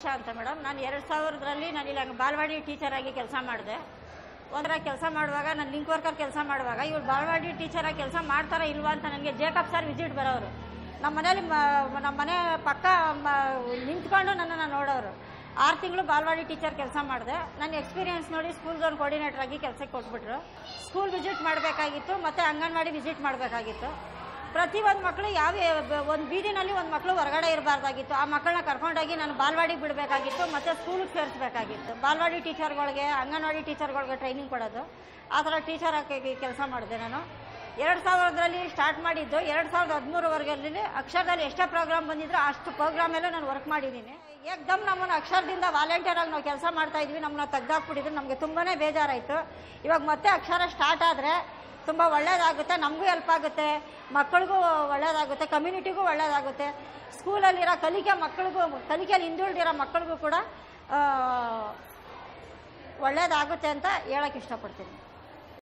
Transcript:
ಆಶಾ ಅಂತ ಮೇಡಮ್ ನಾನು ಎರಡು ಸಾವಿರದಲ್ಲಿ ನಾನು ಇಲ್ಲಿ ಬಾಲ್ವಾಡಿ ಟೀಚರ್ ಆಗಿ ಕೆಲಸ ಮಾಡಿದೆ ಒಂದರ ಕೆಲಸ ಮಾಡುವಾಗ ನಾನು ಲಿಂಕ್ ವರ್ಕರ್ ಕೆಲಸ ಮಾಡುವಾಗ ಇವ್ರು ಬಾಲ್ವಾಡಿ ಟೀಚರ್ ಆಗಿ ಕೆಲಸ ಮಾಡ್ತಾರಾ ಇಲ್ವಾ ಅಂತ ನನಗೆ ಜೇಕಬ್ ಸರ್ ವಿಸಿಟ್ ಬರೋರು ನಮ್ಮ ಮನೇಲಿ ಮ- ನಮ್ಮ ಮನೆ ಪಕ್ಕ ಮ- ನಿಂತ್ಕೊಂಡು ನನ್ನನ್ನು ನೋಡೋರು ಆರು ತಿಂಗಳು ಬಾಲ್ವಾಡಿ ಟೀಚರ್ ಕೆಲಸ ಮಾಡಿದೆ ನನ್ನ ಎಕ್ಸ್ಪೀರಿಯನ್ಸ್ ನೋಡಿ ಸ್ಕೂಲ್ ಝೋನ್ ಕೋಆರ್ಡಿನೇಟರ್ ಆಗಿ ಕೆಲಸಕ್ಕೆ ಕೊಟ್ಬಿಟ್ರು ಸ್ಕೂಲ್ ವಿಸಿಟ್ ಮಾಡಬೇಕಾಗಿತ್ತು ಮತ್ತು ಅಂಗನವಾಡಿ ವಿಸಿಟ್ ಮಾಡಬೇಕಾಗಿತ್ತು ಪ್ರತಿ ಒಂದು ಮಕ್ಕಳು ಯಾವ ಒಂದು ಬೀದಿನಲ್ಲಿ ಒಂದು ಮಕ್ಕಳು ಹೊರಗಡೆ ಇರಬಾರ್ದಾಗಿತ್ತು ಆ ಮಕ್ಕಳನ್ನ ಕರ್ಕೊಂಡೋಗಿ ನಾನು ಬಾಲ್ವಾಡಿಗೆ ಬಿಡಬೇಕಾಗಿತ್ತು ಮತ್ತು ಸ್ಕೂಲಿಗೆ ಸೇರಿಸ್ಬೇಕಾಗಿತ್ತು ಬಾಲ್ವಾಡಿ ಟೀಚರ್ಗಳಿಗೆ ಅಂಗನವಾಡಿ ಟೀಚರ್ಗಳಿಗೆ ಟ್ರೈನಿಂಗ್ ಕೊಡೋದು ಆ ಥರ ಟೀಚರ್ ಆಗಿ ಕೆಲಸ ಮಾಡಿದೆ ನಾನು ಎರಡು ಸಾವಿರದಲ್ಲಿ ಸ್ಟಾರ್ಟ್ ಮಾಡಿದ್ದು ಎರಡು ಸಾವಿರದ ಹದಿಮೂರವರೆಗಲ್ಲಿ ಅಕ್ಷರದಲ್ಲಿ ಎಷ್ಟೇ ಪ್ರೋಗ್ರಾಮ್ ಬಂದಿದ್ರು ಅಷ್ಟು ಪ್ರೋಗ್ರಾಮೆಲ್ಲ ನಾನು ವರ್ಕ್ ಮಾಡಿದ್ದೀನಿ ಏಕ್ದಮ್ ನಮ್ಮನ್ನು ಅಕ್ಷರದಿಂದ ವಾಲಂಟಿಯರ್ ಆಗಿ ನಾವು ಕೆಲಸ ಮಾಡ್ತಾ ಇದ್ವಿ ನಮ್ಮನ್ನ ತೆಗ್ದಾಕ್ಬಿಟ್ಟಿದ್ರು ನಮಗೆ ತುಂಬಾ ಬೇಜಾರಾಯಿತು ಇವಾಗ ಮತ್ತೆ ಅಕ್ಷರ ಸ್ಟಾರ್ಟ್ ಆದರೆ ತುಂಬ ಒಳ್ಳೇದಾಗುತ್ತೆ ನಮಗೂ ಹೆಲ್ಪ್ ಆಗುತ್ತೆ ಮಕ್ಕಳಿಗೂ ಒಳ್ಳೇದಾಗುತ್ತೆ ಕಮ್ಯುನಿಟಿಗೂ ಒಳ್ಳೇದಾಗುತ್ತೆ ಸ್ಕೂಲಲ್ಲಿರೋ ಕಲಿಕೆ ಮಕ್ಕಳಿಗೂ ಕಲಿಕೆಯಲ್ಲಿ ಹಿಂದುಳಿದಿರೋ ಮಕ್ಕಳಿಗೂ ಕೂಡ ಆ, ಒಳ್ಳೇದಾಗುತ್ತೆ ಅಂತ ಹೇಳಕ್ಕೆ ಇಷ್ಟಪಡ್ತೀನಿ